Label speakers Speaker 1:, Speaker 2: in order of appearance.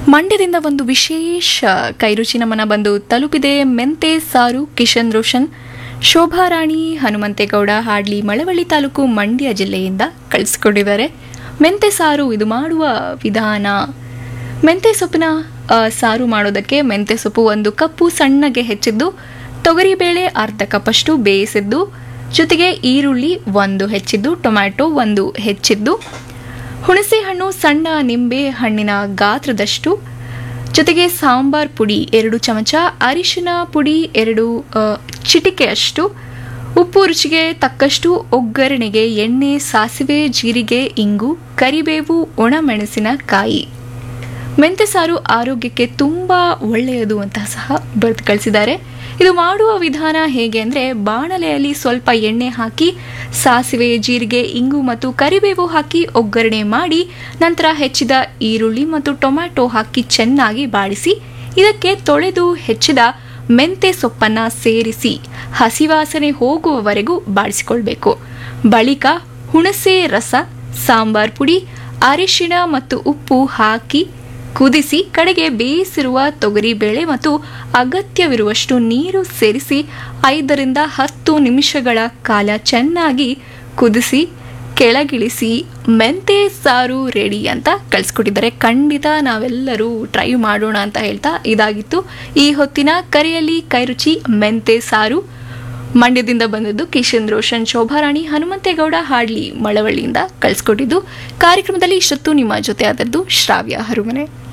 Speaker 1: ಮಂಡ್ಯದಿಂದ ಒಂದು ವಿಶೇಷ ಕೈರುಚಿ ನಮನ ಬಂದು ತಲುಪಿದೆ ಮೆಂತೆ ಸಾರು ಕಿಶನ್ ರೋಷನ್ ಶೋಭಾರಾಣಿ ಹನುಮಂತೇಗೌಡ ಹಾಡ್ಲಿ ಮಳವಳ್ಳಿ ತಾಲೂಕು ಮಂಡ್ಯ ಜಿಲ್ಲೆಯಿಂದ ಕಳಿಸ್ಕೊಂಡಿದ್ದಾರೆ ಮೆಂತೆ ಸಾರು ಇದು ಮಾಡುವ ವಿಧಾನ ಮೆಂತೆ ಸೊಪ್ಪಿನ ಆ, ಸಾರು ಮಾಡೋದಕ್ಕೆ ಮೆಂತೆ ಸೊಪ್ಪು ಒಂದು ಕಪ್ಪು ಸಣ್ಣಗೆ ಹೆಚ್ಚಿದ್ದು ತೊಗರಿಬೇಳೆ ಅರ್ಧ ಕಪ್ಪಷ್ಟು ಬೇಯಿಸಿದ್ದು ಜೊತೆಗೆ ಈರುಳ್ಳಿ ಒಂದು ಹೆಚ್ಚಿದ್ದು ಟೊಮ್ಯಾಟೊ ಒಂದು ಹೆಚ್ಚಿದ್ದು ಹುಣಸೆ ಹಣ್ಣು ಸಣ್ಣ ನಿಂಬೆ ಹಣ್ಣಿನ ಗಾತ್ರದಷ್ಟು ಜೊತೆಗೆ ಸಾಂಬಾರ್ ಪುಡಿ ಎರಡು ಚಮಚ ಅರಿಶಿನ ಪುಡಿ ಎರಡು ಆ, ಚಿಟಿಕೆಯಷ್ಟು ಉಪ್ಪು ರುಚಿಗೆ ತಕ್ಕಷ್ಟು ಒಗ್ಗರಣೆಗೆ ಎಣ್ಣೆ ಸಾಸಿವೆ ಜೀರಿಗೆ ಇಂಗು ಕರಿಬೇವು ಒಣಮೆಣಸಿನಕಾಯಿ ಮೆಂತೆ ಸಾರು ಆರೋಗ್ಯಕ್ಕೆ ತುಂಬ ಒಳ್ಳೆಯದು ಅಂತ ಸಹ ಬರೆದು ಕಳಿಸಿದ್ದಾರೆ ಇದು ಮಾಡುವ ವಿಧಾನ ಹೇಗೆ ಅಂದರೆ ಬಾಣಲೆಯಲ್ಲಿ ಸ್ವಲ್ಪ ಎಣ್ಣೆ ಹಾಕಿ ಸಾಸಿವೆ ಜೀರಿಗೆ ಇಂಗು ಮತ್ತು ಕರಿಬೇವು ಹಾಕಿ ಒಗ್ಗರಣೆ ಮಾಡಿ ನಂತರ ಹೆಚ್ಚಿದ ಈರುಳ್ಳಿ ಮತ್ತು ಟೊಮ್ಯಾಟೊ ಹಾಕಿ ಚೆನ್ನಾಗಿ ಬಾಡಿಸಿ ಇದಕ್ಕೆ ತೊಳೆದು ಹೆಚ್ಚಿದ ಮೆಂತೆ ಸೊಪ್ಪನ್ನ ಸೇರಿಸಿ ಹಸಿವಾಸನೆ ಹೋಗುವವರೆಗೂ ಬಾಡಿಸಿಕೊಳ್ಬೇಕು ಬಳಿಕ ಹುಣಸೆ ರಸ ಸಾಂಬಾರ್ ಪುಡಿ ಅರಿಶಿಣ ಮತ್ತು ಉಪ್ಪು ಹಾಕಿ ಕುದಿಸಿ ಕಡೆಗೆ ಬೇಯಿಸಿರುವ ತೊಗರಿಬೇಳೆ ಮತ್ತು ಅಗತ್ಯವಿರುವಷ್ಟು ನೀರು ಸೇರಿಸಿ ಐದರಿಂದ ಹತ್ತು ನಿಮಿಷಗಳ ಕಾಲ ಚೆನ್ನಾಗಿ ಕುದಿಸಿ ಕೆಳಗಿಳಿಸಿ ಮೆಂತೆ ಸಾರು ರೆಡಿ ಅಂತ ಕಳಿಸ್ಕೊಟ್ಟಿದ್ದಾರೆ ಖಂಡಿತ ನಾವೆಲ್ಲರೂ ಟ್ರೈ ಮಾಡೋಣ ಅಂತ ಹೇಳ್ತಾ ಇದಾಗಿತ್ತು ಈ ಹೊತ್ತಿನ ಕರೆಯಲ್ಲಿ ಕೈರುಚಿ ಮೆಂತೆ ಸಾರು ಮಂಡ್ಯದಿಂದ ಬಂದದ್ದು ಕಿಶನ್ ರೋಷನ್ ಶೋಭಾರಾಣಿ ಹನುಮಂತೇಗೌಡ ಹಾಡ್ಲಿ ಮಳವಳ್ಳಿಯಿಂದ ಕಳಿಸ್ಕೊಟ್ಟಿದ್ದು ಕಾರ್ಯಕ್ರಮದಲ್ಲಿ ಇಷ್ಟೊತ್ತು ನಿಮ್ಮ ಜೊತೆ ಆದದ್ದು ಶ್ರಾವ್ಯ ಹರುಮನೆ